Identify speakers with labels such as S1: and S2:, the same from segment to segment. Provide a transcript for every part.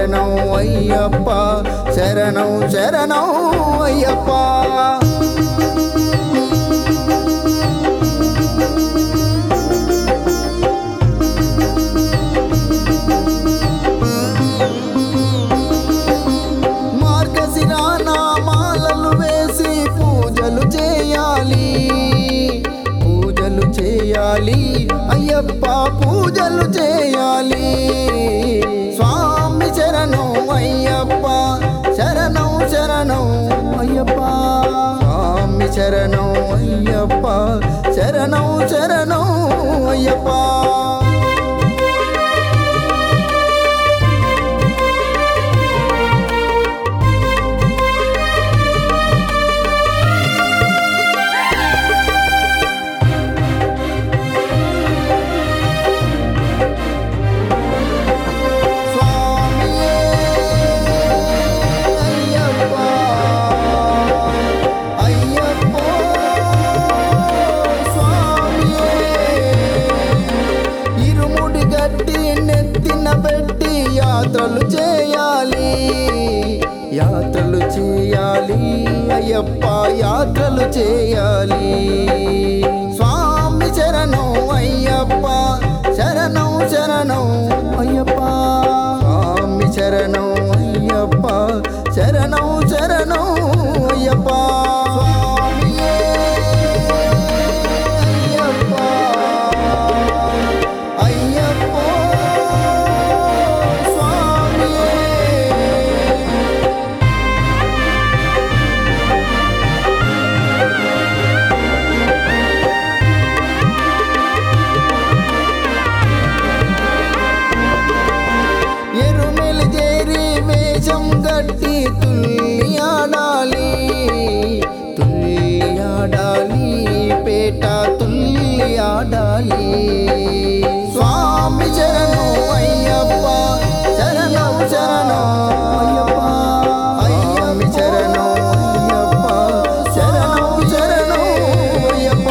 S1: శరణం అయ్యప్ప శరణం శరణం అయ్యప్ప మార్గశిరాన మాలలు వేసి పూజలు చేయాలి పూజలు చేయాలి అయ్యప్ప పూజలు చేయాలి స్వామి శరణం అయ్యప్ప శరణం శరణం అయ్యప్ప స్వామి శరణం అయ్యప్ప శరణం శరణం అయ్యప్ప స్వామియే అయ్యప్ప అయ్యప్ప స్వామియే ఇరుముడి గట్టి నెత్తిన పెట్టి యాత్రలు చేయాలి యాత్రలు చేయాలి అయ్యప్ప యాత్రలు చేయాలి స్వామి శరణం అయ్యప్ప శరణం శరణం అయ్యప్ప స్వామి శరణం అయ్యప్ప శరణం శరణం అయ్యప్ప స్వామియే అయ్యప్ప అయ్యప్ప స్వామియే ఎరుమెలు చేరి వేషం గట్టి తుల్లి ఆడాలి తుల్లి ఆడాలి పేట తుల్లి ఆడాలి స్వామి శరణం అయ్యప్ప శరణం శరణం అయ్యప్ప అయ్యప్ప శరణం అయ్యప్ప శరణం శరణం అయ్యప్ప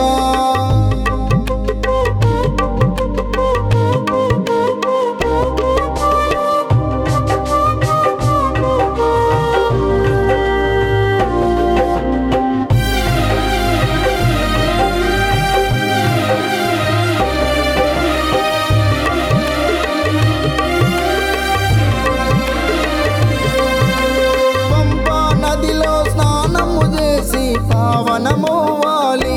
S1: పంపా నదిలో స్నానము చేసి పావనమవ్వాలి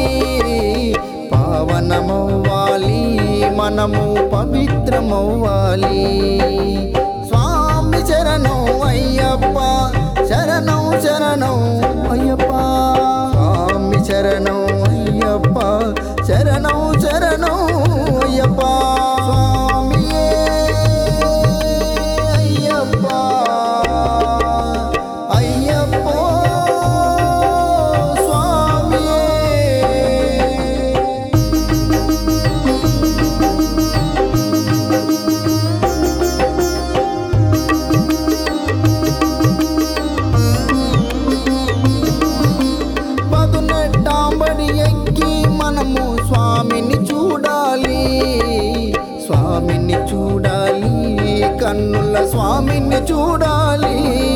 S1: పావనమవ్వాలి మనము పవిత్రమవ్వాలి స్వామి శరణం అయ్యప్ప శరణం శరణం అయ్యప్ప స్వామి శరణం అయ్యప్ప శరణం శరణం అయ్యప్ప స్వామియే అయ్యప్ప అయ్యప్ప స్వామియే పదునెట్టాంబడి ఎక్కి మనము స్వామిని చూడాలి స్వామిని చూడాలి కన్నుల స్వామిని చూడాలి